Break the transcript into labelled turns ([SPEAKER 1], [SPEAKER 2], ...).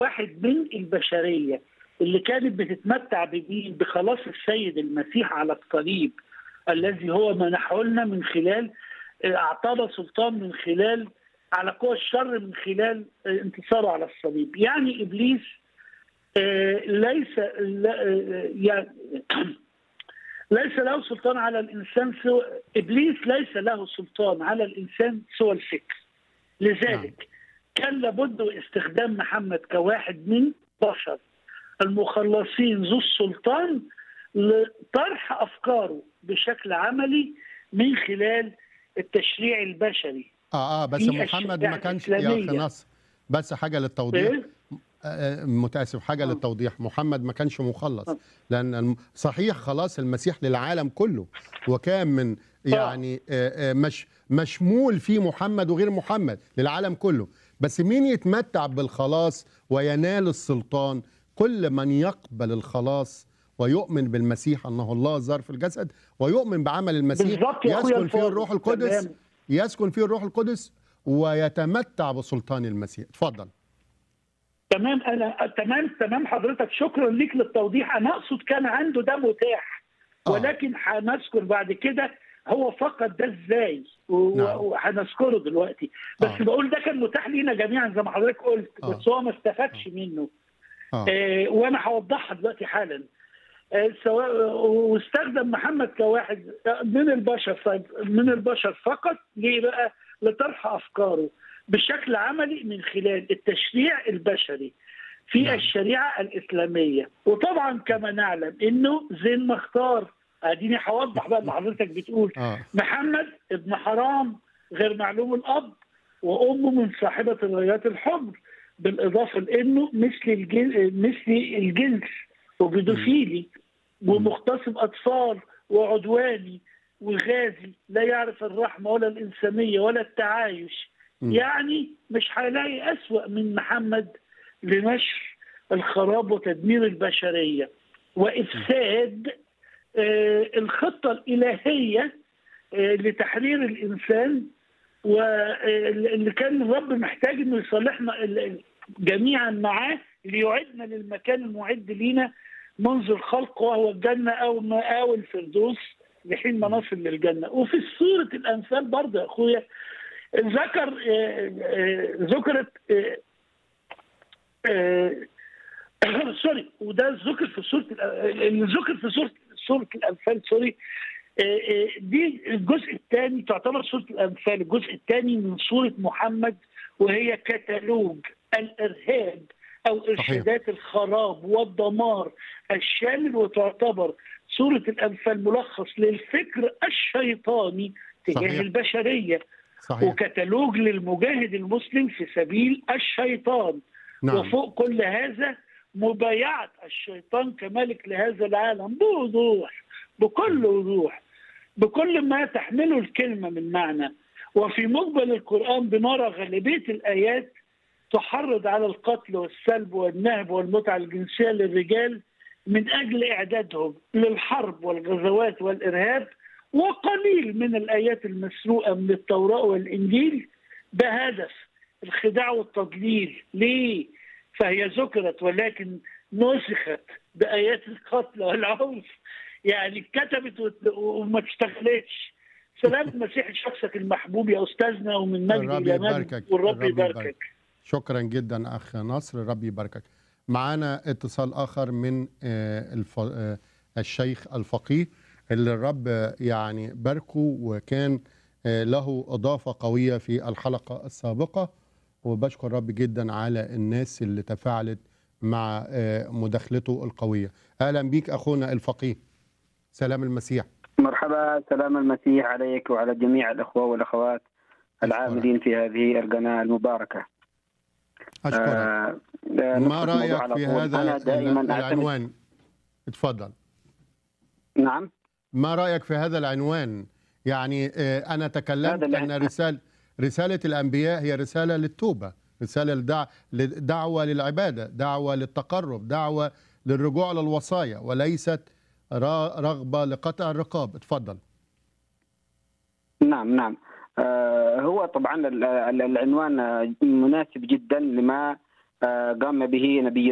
[SPEAKER 1] واحد من البشريه اللي كانت بتتمتع بمين؟ بخلاص السيد المسيح على الصليب الذي هو منحه لنا من خلال اعطانا سلطان من خلال على قوى الشر من خلال انتصاره على الصليب، يعني ابليس آه، ليس لا- آه، يعني ليس له سلطان على الانسان سوى ابليس ليس له سلطان على الانسان سوى الفكر لذلك كان لابد استخدام محمد كواحد من بشر المخلصين ذو السلطان لطرح افكاره بشكل عملي من خلال التشريع البشري
[SPEAKER 2] اه اه بس
[SPEAKER 1] في
[SPEAKER 2] محمد ما
[SPEAKER 1] الشريعة
[SPEAKER 2] كانش يا اخي
[SPEAKER 1] الإسلامية.
[SPEAKER 2] نصر بس حاجه للتوضيح
[SPEAKER 1] إيه؟
[SPEAKER 2] آه، متاسف حاجه
[SPEAKER 1] آه.
[SPEAKER 2] للتوضيح محمد ما كانش مخلص
[SPEAKER 1] آه.
[SPEAKER 2] لان الم- صحيح خلاص المسيح للعالم كله وكان من يعني آه، آه، مش مشمول في محمد وغير محمد للعالم كله بس مين يتمتع بالخلاص وينال السلطان كل من يقبل الخلاص ويؤمن بالمسيح انه الله ظهر في الجسد ويؤمن بعمل المسيح
[SPEAKER 1] بالظبط يا أخويا
[SPEAKER 2] يسكن فيه
[SPEAKER 1] الفاضل.
[SPEAKER 2] الروح القدس
[SPEAKER 1] تمام.
[SPEAKER 2] يسكن فيه الروح القدس ويتمتع بسلطان المسيح اتفضل
[SPEAKER 1] تمام انا تمام تمام حضرتك شكرا ليك للتوضيح انا اقصد كان عنده ده متاح
[SPEAKER 2] آه.
[SPEAKER 1] ولكن هنذكر بعد كده هو فقد ده ازاي و-
[SPEAKER 2] نعم.
[SPEAKER 1] وهنذكره دلوقتي بس
[SPEAKER 2] آه.
[SPEAKER 1] بقول ده كان متاح لينا جميعا زي ما حضرتك قلت
[SPEAKER 2] آه.
[SPEAKER 1] بس هو ما استفادش منه
[SPEAKER 2] اه
[SPEAKER 1] آه وانا هوضحها دلوقتي حالا آه سواء واستخدم محمد كواحد من البشر طيب من البشر فقط ليه بقى لطرح افكاره بشكل عملي من خلال التشريع البشري في
[SPEAKER 2] نعم.
[SPEAKER 1] نعم. الشريعه الاسلاميه وطبعا كما نعلم انه زين ما اختار اديني هوضح بقى اللي حضرتك بتقول
[SPEAKER 2] اه
[SPEAKER 1] محمد ابن حرام غير معلوم الاب وامه من صاحبه الرايات الحمر بالاضافه لانه مثل الجنس مثل الجنس وبيدوفيلي ومغتصب اطفال وعدواني وغازي لا يعرف الرحمه ولا الانسانيه ولا التعايش
[SPEAKER 2] مم.
[SPEAKER 1] يعني مش هيلاقي اسوا من محمد لنشر الخراب وتدمير البشريه وافساد آه، الخطه الالهيه آه، لتحرير الانسان واللي كان الرب محتاج انه يصالحنا ال- جميعا معاه ليعدنا للمكان المعد لينا منذ الخلق وهو الجنه او مآوي الفردوس لحين ما نصل للجنه وفي سوره الانفال برضه يا اخويا ذكر آه، آه، ذكرت آه، آه، سوري وده ذكر في سوره الأ- اللي ذكر في سوره سوره الانفال سوري آه، آه، دي الجزء الثاني تعتبر سوره الانفال الجزء الثاني من سوره محمد وهي كتالوج الارهاب او ارشادات الخراب والدمار الشامل وتعتبر سوره الانفال ملخص للفكر الشيطاني تجاه
[SPEAKER 2] صحيح.
[SPEAKER 1] البشريه
[SPEAKER 2] صحيح
[SPEAKER 1] وكتالوج للمجاهد المسلم في سبيل الشيطان
[SPEAKER 2] نعم
[SPEAKER 1] وفوق كل هذا مبايعة الشيطان كملك لهذا العالم بوضوح بكل وضوح بكل ما تحمله الكلمة من معنى وفي مقبل القرآن بنرى غالبية الآيات تحرض على القتل والسلب والنهب والمتعة الجنسية للرجال من أجل إعدادهم للحرب والغزوات والإرهاب وقليل من الآيات المسروقة من التوراة والإنجيل بهدف الخداع والتضليل ليه؟ فهي ذكرت ولكن نسخت بآيات القتل والعنف يعني اتكتبت وت- وما اشتغلتش سلام المسيح شخصك المحبوب يا أستاذنا ومن مجد
[SPEAKER 2] الرب
[SPEAKER 1] إلى مجد
[SPEAKER 2] يباركك.
[SPEAKER 1] والرب
[SPEAKER 2] الرب
[SPEAKER 1] يباركك
[SPEAKER 2] يبارك. شكرا جدا اخ نصر ربي يباركك معانا اتصال اخر من آه، الف... آه، الشيخ الفقيه اللي الرب آه، يعني باركه وكان آه، له اضافه قويه في الحلقه السابقه وبشكر الرب جدا على الناس اللي تفاعلت مع آه، مداخلته القويه اهلا بيك اخونا الفقيه سلام المسيح
[SPEAKER 3] مرحبا سلام المسيح عليك وعلى جميع الأخوة والأخوات العاملين في هذه القناة المباركة
[SPEAKER 2] اشكرك
[SPEAKER 3] آه،
[SPEAKER 2] ما
[SPEAKER 3] آه، نفس الموضوع
[SPEAKER 2] رايك
[SPEAKER 3] على
[SPEAKER 2] في
[SPEAKER 3] طول.
[SPEAKER 2] هذا
[SPEAKER 3] أنا دائما أعتمد
[SPEAKER 2] العنوان اتفضل
[SPEAKER 3] نعم
[SPEAKER 2] ما رأيك في هذا العنوان يعني آه، أنا تكلمت
[SPEAKER 3] هذا
[SPEAKER 2] أن
[SPEAKER 3] العنوان-
[SPEAKER 2] رسالة رسالة الأنبياء هي رسالة للتوبة رسالة لدع... دعوة للعبادة دعوة للتقرب دعوة للرجوع للوصايا وليست را- رغبة لقطع الرقاب اتفضل
[SPEAKER 3] نعم نعم آه، هو طبعا ال- ال- العنوان آه، مناسب جدا لما آه، قام به نبي